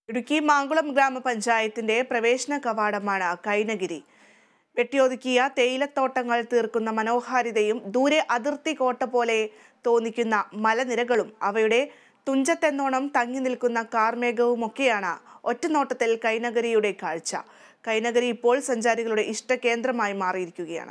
ഇടുക്കി മാങ്കുളം ഗ്രാമപഞ്ചായത്തിന്റെ പ്രവേശന കവാടമാണ് കൈനഗിരി വെട്ടിയൊതുക്കിയ തേയിലത്തോട്ടങ്ങൾ തീർക്കുന്ന മനോഹാരിതയും ദൂരെ അതിർത്തി കോട്ട പോലെ തോന്നിക്കുന്ന മലനിരകളും അവയുടെ തുഞ്ചത്തെന്നോണം തങ്ങി നിൽക്കുന്ന കാർമേഘവുമൊക്കെയാണ് ഒറ്റനോട്ടത്തിൽ കൈനഗരിയുടെ കാഴ്ച കൈനഗരി ഇപ്പോൾ സഞ്ചാരികളുടെ ഇഷ്ടകേന്ദ്രമായി മാറിയിരിക്കുകയാണ്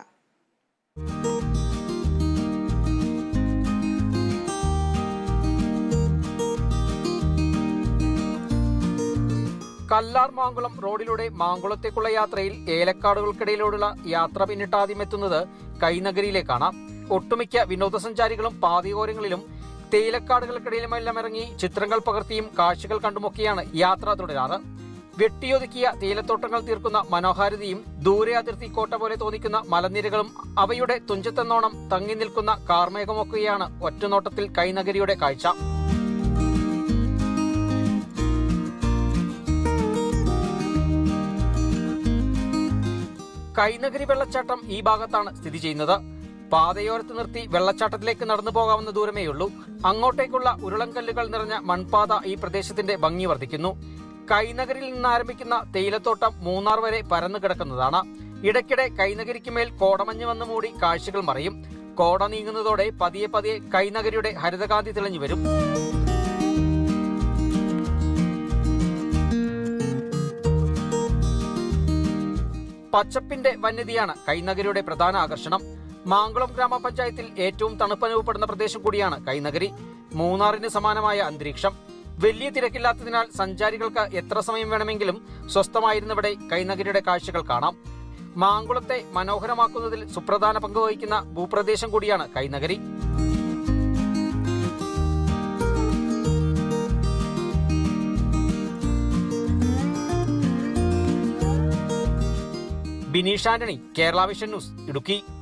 കല്ലാർ മാങ്കുളം റോഡിലൂടെ മാങ്കുളത്തേക്കുള്ള യാത്രയിൽ ഏലക്കാടുകൾക്കിടയിലൂടെയുള്ള യാത്ര പിന്നിട്ടാദ്യം എത്തുന്നത് കൈനഗരിയിലേക്കാണ് ഒട്ടുമിക്ക വിനോദസഞ്ചാരികളും പാതയോരങ്ങളിലും തേയിലക്കാടുകൾക്കിടയിലുമെല്ലാം ഇറങ്ങി ചിത്രങ്ങൾ പകർത്തിയും കാഴ്ചകൾ കണ്ടുമൊക്കെയാണ് യാത്ര തുടരാറ് വെട്ടിയൊതുക്കിയ തേയിലത്തോട്ടങ്ങൾ തീർക്കുന്ന മനോഹാരിതയും ദൂരെ അതിർത്തി കോട്ട പോലെ തോന്നിക്കുന്ന മലനിരകളും അവയുടെ തുഞ്ചത്തെന്നോണം തങ്ങി നിൽക്കുന്ന കാർമേഘമൊക്കെയാണ് ഒറ്റനോട്ടത്തിൽ കൈനഗരിയുടെ കാഴ്ച കൈനഗരി വെള്ളച്ചാട്ടം ഈ ഭാഗത്താണ് സ്ഥിതി ചെയ്യുന്നത് പാതയോരത്ത് നിർത്തി വെള്ളച്ചാട്ടത്തിലേക്ക് നടന്നു പോകാവുന്ന ദൂരമേയുള്ളൂ അങ്ങോട്ടേക്കുള്ള ഉരുളൻകല്ലുകൾ നിറഞ്ഞ മൺപാത ഈ പ്രദേശത്തിന്റെ ഭംഗി വർദ്ധിക്കുന്നു കൈനഗരിൽ നിന്ന് ആരംഭിക്കുന്ന തേയിലത്തോട്ടം മൂന്നാർ വരെ പരന്നു കിടക്കുന്നതാണ് ഇടയ്ക്കിടെ കൈനഗരിക്ക് മേൽ കോടമഞ്ഞ് വന്ന് മൂടി കാഴ്ചകൾ മറയും കോട നീങ്ങുന്നതോടെ പതിയെ പതിയെ കൈനഗരിയുടെ ഹരിതകാന്തി തെളിഞ്ഞു വരും പച്ചപ്പിന്റെ വന്യതയാണ് കൈനഗരിയുടെ പ്രധാന ആകർഷണം മാങ്കുളം ഗ്രാമപഞ്ചായത്തിൽ ഏറ്റവും തണുപ്പ് അനുഭവപ്പെടുന്ന പ്രദേശം കൂടിയാണ് കൈനഗരി മൂന്നാറിന് സമാനമായ അന്തരീക്ഷം വലിയ തിരക്കില്ലാത്തതിനാൽ സഞ്ചാരികൾക്ക് എത്ര സമയം വേണമെങ്കിലും സ്വസ്ഥമായിരുന്നിവിടെ കൈനഗരിയുടെ കാഴ്ചകൾ കാണാം മാങ്കുളത്തെ മനോഹരമാക്കുന്നതിൽ സുപ്രധാന പങ്ക് വഹിക്കുന്ന ഭൂപ്രദേശം കൂടിയാണ് കൈനഗരി ബിനീഷ് ആന്റണി കേരള വിഷൻ ന്യൂസ് ഇടുക്കി